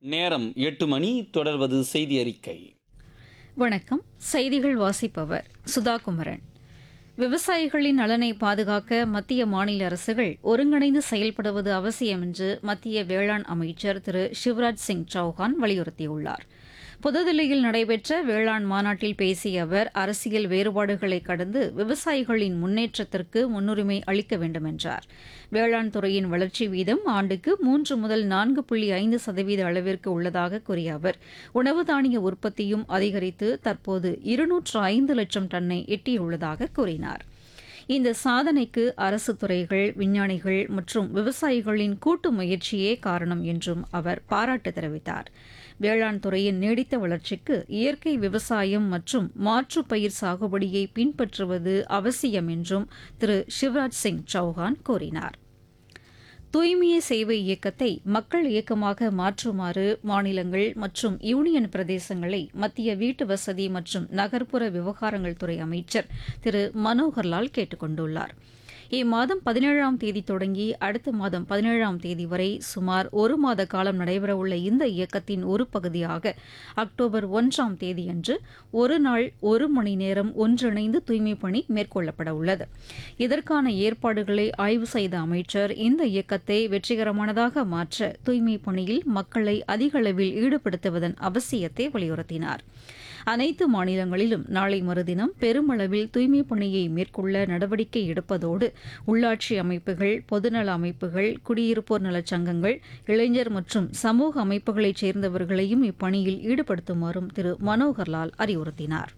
நேரம் எட்டு மணி தொடர்வது செய்தி அறிக்கை வணக்கம் செய்திகள் வாசிப்பவர் சுதா குமரன் விவசாயிகளின் நலனை பாதுகாக்க மத்திய மாநில அரசுகள் ஒருங்கிணைந்து செயல்படுவது அவசியம் என்று மத்திய வேளாண் அமைச்சர் திரு சிவராஜ் சிங் சௌஹான் வலியுறுத்தியுள்ளார் புதுதில்லியில் நடைபெற்ற வேளாண் மாநாட்டில் பேசிய அவர் அரசியல் வேறுபாடுகளை கடந்து விவசாயிகளின் முன்னேற்றத்திற்கு முன்னுரிமை அளிக்க வேண்டும் என்றார் வேளாண் துறையின் வளர்ச்சி வீதம் ஆண்டுக்கு மூன்று முதல் நான்கு புள்ளி ஐந்து சதவீத அளவிற்கு உள்ளதாக கூறிய அவர் உணவு தானிய உற்பத்தியும் அதிகரித்து தற்போது இருநூற்று ஐந்து லட்சம் டன்னை எட்டியுள்ளதாக கூறினார் இந்த சாதனைக்கு அரசு துறைகள் விஞ்ஞானிகள் மற்றும் விவசாயிகளின் கூட்டு முயற்சியே காரணம் என்றும் அவர் பாராட்டு தெரிவித்தார் வேளாண் துறையின் நீடித்த வளர்ச்சிக்கு இயற்கை விவசாயம் மற்றும் மாற்று பயிர் சாகுபடியை பின்பற்றுவது அவசியம் என்றும் திரு சிவராஜ் சிங் சௌஹான் கூறினார் தூய்மையே சேவை இயக்கத்தை மக்கள் இயக்கமாக மாற்றுமாறு மாநிலங்கள் மற்றும் யூனியன் பிரதேசங்களை மத்திய வீட்டு வசதி மற்றும் நகர்ப்புற விவகாரங்கள் துறை அமைச்சர் திரு மனோகர்லால் கேட்டுக் கொண்டுள்ளார் இம்மாதம் பதினேழாம் தேதி தொடங்கி அடுத்த மாதம் பதினேழாம் தேதி வரை சுமார் ஒரு மாத காலம் நடைபெறவுள்ள இந்த இயக்கத்தின் ஒரு பகுதியாக அக்டோபர் ஒன்றாம் தேதியன்று ஒரு நாள் ஒரு மணி நேரம் ஒன்றிணைந்து தூய்மை பணி மேற்கொள்ளப்பட உள்ளது இதற்கான ஏற்பாடுகளை ஆய்வு செய்த அமைச்சர் இந்த இயக்கத்தை வெற்றிகரமானதாக மாற்ற தூய்மை பணியில் மக்களை அதிக அளவில் ஈடுபடுத்துவதன் அவசியத்தை வலியுறுத்தினார் அனைத்து மாநிலங்களிலும் நாளை மறுதினம் பெருமளவில் தூய்மை பணியை மேற்கொள்ள நடவடிக்கை எடுப்பதோடு உள்ளாட்சி அமைப்புகள் பொதுநல அமைப்புகள் குடியிருப்போர் நலச் சங்கங்கள் இளைஞர் மற்றும் சமூக அமைப்புகளைச் சேர்ந்தவர்களையும் இப்பணியில் ஈடுபடுத்துமாறும் திரு மனோகர்லால் அறிவுறுத்தினார்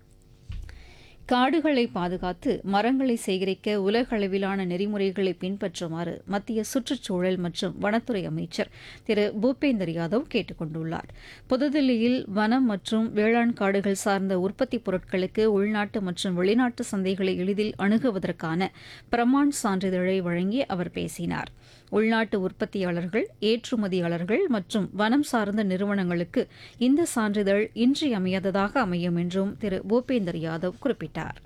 காடுகளை பாதுகாத்து மரங்களை சேகரிக்க உலக அளவிலான நெறிமுறைகளை பின்பற்றுமாறு மத்திய சுற்றுச்சூழல் மற்றும் வனத்துறை அமைச்சர் திரு பூபேந்தர் யாதவ் கேட்டுக் கொண்டுள்ளார் புதுதில்லியில் வனம் மற்றும் வேளாண் காடுகள் சார்ந்த உற்பத்தி பொருட்களுக்கு உள்நாட்டு மற்றும் வெளிநாட்டு சந்தைகளை எளிதில் அணுகுவதற்கான பிரமாண் சான்றிதழை வழங்கி அவர் பேசினார் உள்நாட்டு உற்பத்தியாளர்கள் ஏற்றுமதியாளர்கள் மற்றும் வனம் சார்ந்த நிறுவனங்களுக்கு இந்த சான்றிதழ் இன்றியமையாததாக அமையும் என்றும் திரு பூபேந்தர் யாதவ் குறிப்பிட்டார்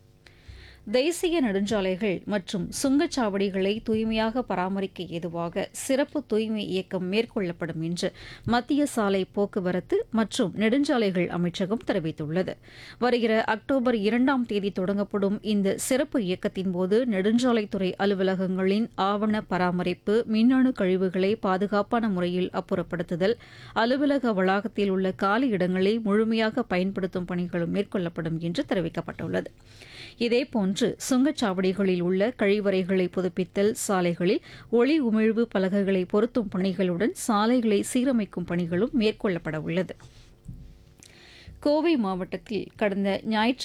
தேசிய நெடுஞ்சாலைகள் மற்றும் சுங்கச்சாவடிகளை தூய்மையாக பராமரிக்க ஏதுவாக சிறப்பு தூய்மை இயக்கம் மேற்கொள்ளப்படும் என்று மத்திய சாலை போக்குவரத்து மற்றும் நெடுஞ்சாலைகள் அமைச்சகம் தெரிவித்துள்ளது வருகிற அக்டோபர் இரண்டாம் தேதி தொடங்கப்படும் இந்த சிறப்பு இயக்கத்தின் போது நெடுஞ்சாலைத்துறை அலுவலகங்களின் ஆவண பராமரிப்பு மின்னணு கழிவுகளை பாதுகாப்பான முறையில் அப்புறப்படுத்துதல் அலுவலக வளாகத்தில் உள்ள காலி இடங்களை முழுமையாக பயன்படுத்தும் பணிகளும் மேற்கொள்ளப்படும் என்று தெரிவிக்கப்பட்டுள்ளது இதேபோன்று சுங்கச்சாவடிகளில் உள்ள கழிவறைகளை புதுப்பித்தல் சாலைகளில் ஒளி உமிழ்வு பலகைகளை பொருத்தும் பணிகளுடன் சாலைகளை சீரமைக்கும் பணிகளும் மேற்கொள்ளப்பட உள்ளது கோவை மாவட்டத்தில் கடந்த ஞாயிற்று